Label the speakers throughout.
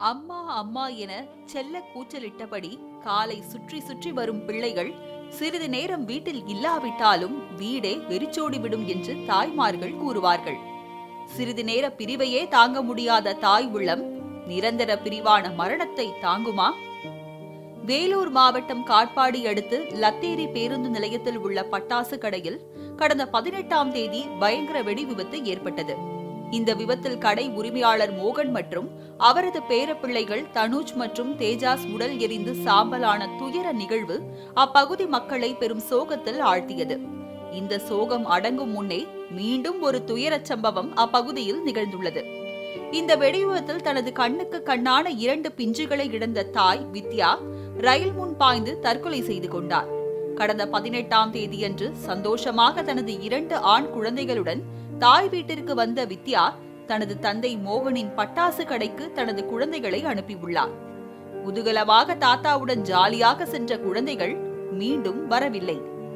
Speaker 1: அம்மா அம்மா என செல்ல கூச்சலிட்டபடி காலை சுற்றி சுற்றி வரும் பிள்ளைகள் சிறிது நேரம் வீட்டில் இல்லாவிட்டாலும் வீடே வெறிச்சோடிவிடும் என்று தாய்மார்கள் கூறுவார்கள் சிறிது நேர பிரிவையே தாங்க முடியாத தாய் உள்ளம் நிரந்தர பிரிவான மரணத்தை தாங்குமா வேலூர் மாவட்டம் காட்பாடி அடுத்து லத்தேரி பேருந்து நிலையத்தில் உள்ள பட்டாசு கடையில் கடந்த பதினெட்டாம் தேதி பயங்கர வெடி விபத்து ஏற்பட்டது இந்த விபத்தில் கடை உரிமையாளர் மோகன் மற்றும் அவரது பேரப்பிள்ளைகள் தனுஜ் மற்றும் தேஜாஸ் உடல் எரிந்து சாம்பலான துயர நிகழ்வு அப்பகுதி மக்களை பெரும் சோகத்தில் ஆழ்த்தியது இந்த சோகம் அடங்கும் முன்னே மீண்டும் ஒரு துயரச் சம்பவம் அப்பகுதியில் நிகழ்ந்துள்ளது இந்த வெடிவிபத்தில் தனது கண்ணுக்கு கண்ணான இரண்டு பிஞ்சுகளை இழந்த தாய் வித்யா ரயில் முன் பாய்ந்து தற்கொலை செய்து கொண்டார் கடந்த பதினெட்டாம் தேதியன்று சந்தோஷமாக தனது இரண்டு ஆண் குழந்தைகளுடன் தாய் வீட்டிற்கு வந்த வித்யா தனது தந்தை மோகனின் பட்டாசு கடைக்கு தனது குழந்தைகளை அனுப்பியுள்ளார் குதூகலமாக தாத்தாவுடன் ஜாலியாக சென்ற குழந்தைகள் மீண்டும் வரவில்லை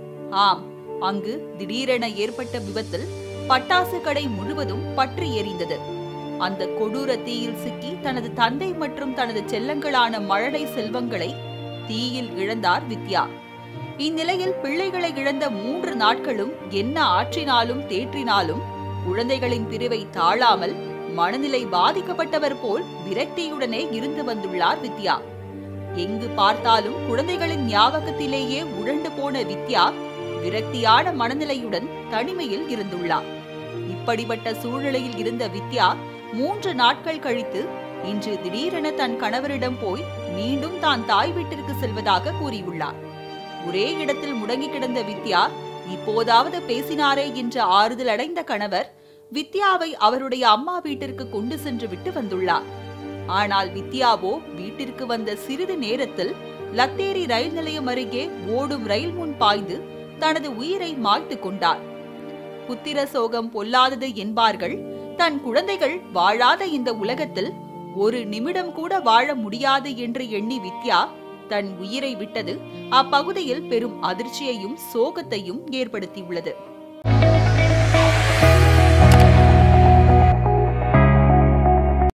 Speaker 1: ஆம் அங்கு திடீரென ஏற்பட்ட விபத்தில் பட்டாசு கடை முழுவதும் பற்றி எரிந்தது அந்த கொடூர தீயில் சிக்கி தனது தந்தை மற்றும் தனது செல்லங்களான மழலை செல்வங்களை தீயில் இழந்தார் வித்யா இந்நிலையில் பிள்ளைகளை இழந்த மூன்று நாட்களும் என்ன ஆற்றினாலும் தேற்றினாலும் குழந்தைகளின் பிரிவை தாழாமல் மனநிலை பாதிக்கப்பட்டவர் போல் விரக்தியுடனே இருந்து வந்துள்ளார் வித்யா எங்கு பார்த்தாலும் குழந்தைகளின் ஞாபகத்திலேயே உழண்டு போன வித்யா விரக்தியான மனநிலையுடன் தனிமையில் இருந்துள்ளார் இப்படிப்பட்ட சூழ்நிலையில் இருந்த வித்யா மூன்று நாட்கள் கழித்து இன்று திடீரென தன் கணவரிடம் போய் மீண்டும் தான் தாய் வீட்டிற்கு செல்வதாக கூறியுள்ளார் ஒரே இடத்தில் முடங்கி கிடந்த வித்யா இப்போதாவது பேசினாரே என்ற ஆறுதல் அடைந்த கணவர் வித்யாவை அவருடைய அம்மா வீட்டிற்கு கொண்டு சென்று விட்டு வந்துள்ளார் ஆனால் வித்யாவோ வீட்டிற்கு வந்த சிறிது நேரத்தில் லத்தேரி ரயில் நிலையம் அருகே ஓடும் ரயில் முன் பாய்ந்து தனது உயிரை மாய்த்து கொண்டார் புத்திர சோகம் பொல்லாதது என்பார்கள் தன் குழந்தைகள் வாழாத இந்த உலகத்தில் ஒரு நிமிடம் கூட வாழ முடியாது என்று எண்ணி வித்யா தன் உயிரை விட்டது அப்பகுதியில் பெரும் அதிர்ச்சியையும் சோகத்தையும் ஏற்படுத்தியுள்ளது